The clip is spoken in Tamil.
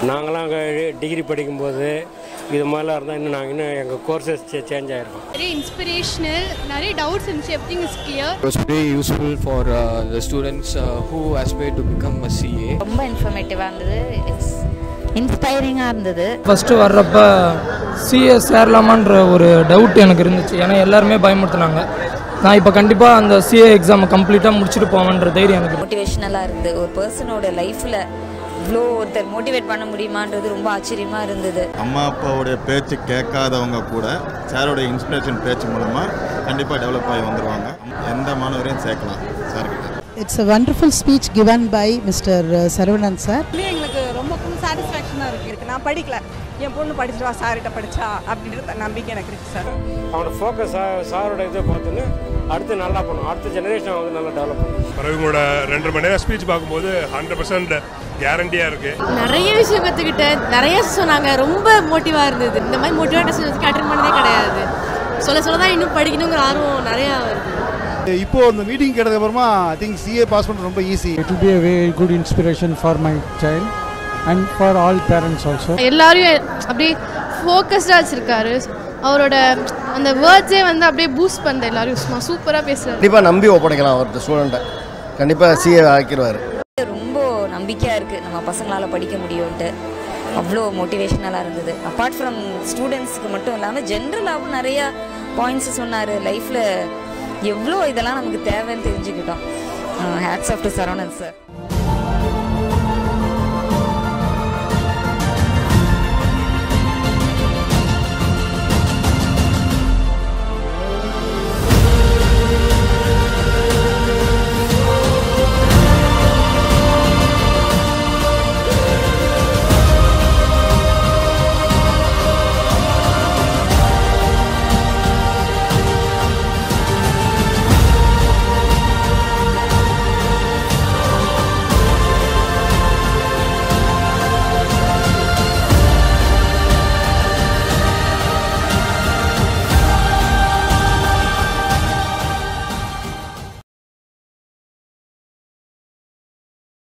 நாங்களாம் அங்கே டிகிரி படிக்கும்போது இது மாதிரிலாம் இருந்தால் இன்னும் நாங்கள் இன்னும் எங்கள் கோர்சஸ் சேஞ்ச் ஆகிருக்கோம் very inspirational நிறைய டவுட்ஸ் இருந்துச்சு everything is clear It was very useful for uh, the students uh, who aspire to become a CA. ரொம்ப இன்ஃபர்மேட்டிவாக இருந்தது இட்ஸ் இன்ஸ்பைரிங்காக இருந்தது ஃபஸ்ட்டு வர்றப்ப சிஏ சேரலாமான்ற ஒரு டவுட் எனக்கு இருந்துச்சு ஏன்னா எல்லாருமே பயமுறுத்துனாங்க நான் இப்போ கண்டிப்பாக அந்த சிஏ எக்ஸாமை கம்ப்ளீட்டாக முடிச்சுட்டு போவேன்ற தைரியம் எனக்கு இருக்கு. மோட்டிவேஷ்னலாக இருந்தது ஒரு பர்சனோட லைஃப்பில் இவ்வளோ ஒருத்தர் மோட்டிவேட் பண்ண முடியுமான்றது ரொம்ப ஆச்சரியமாக இருந்தது அம்மா அப்பாவுடைய பேச்சு கேட்காதவங்க கூட சாரோட இன்ஸ்பிரேஷன் பேச்சு மூலமாக கண்டிப்பாக டெவலப் ஆகி வந்துடுவாங்க எந்த மாணவரையும் சேர்க்கலாம் சார்கிட்ட It's a wonderful speech given by Mr. Saravanan sir. எங்களுக்கு ரொம்ப சாட்டிஸ்ஃபேக்ஷனாக இருக்கு இருக்கு நான் படிக்கல என் பொண்ணு படிச்சுட்டு வா சார்கிட்ட படிச்சா அப்படின்ற நம்பிக்கை எனக்கு இருக்கு சார் அவனோட ஃபோக்கஸ் சாரோட இதை பார்த்துன்னு அடுத்து நல்லா பண்ணும் அடுத்த ஜெனரேஷன் வந்து நல்லா டெவலப் பண்ணும் அப்புறம் இவங்களோட ரெண்டு மணி நேரம் ஸ்பீச் பார்க்கும்போது ஹண்ட்ரட் பர்சன்ட் கேரண்டியாக இருக்குது நிறைய விஷயம் கற்றுக்கிட்டேன் நிறைய சொன்னாங்க ரொம்ப மோட்டிவாக இருந்தது இந்த மாதிரி மோட்டிவேட் சொல்லி அட்டன் பண்ணதே கிடையாது சொல்ல சொல்ல தான் இன்னும் படிக்கணுங்கிற ஆர்வம் நிறையா வருது இப்போ இந்த மீட்டிங் கிடைச்ச அப்புறமா ஐ திங்க் சிஏ பாஸ் பண்ணுறது ரொம்ப easy It will be a very good inspiration for my child and for all parents also. எல்லாரையும் அப்படியே ஃபோக்கஸ்டாக வச்சுருக்காரு அவரோட அந்த வேர்ட்ஸே வந்து அப்படியே பூஸ்ட் பண்ணுது எல்லாரையும் சும்மா சூப்பராக பேசுகிறாரு கண்டிப்பாக நம்பி ஒப்படைக்கலாம் ஒரு ஸ்டூடெண்ட்டை கண்டிப்பாக சிஏ ஆக்கிடுவார் ரொம்ப நம்பிக்கையாக இருக்குது நம்ம பசங்களால் படிக்க முடியும்ன்ட்டு அவ்வளோ மோட்டிவேஷ்னலாக இருந்தது அப்பார்ட் ஃப்ரம் ஸ்டூடெண்ட்ஸ்க்கு மட்டும் இல்லாமல் ஜென்ரலாகவும் நிறையா பாயிண்ட்ஸ் சொன்னார் லைஃப்பில் எவ்வளோ இதெல்லாம் நமக்கு தேவைன்னு தெரிஞ்சுக்கிட்டோம் hats off to Saravanan sir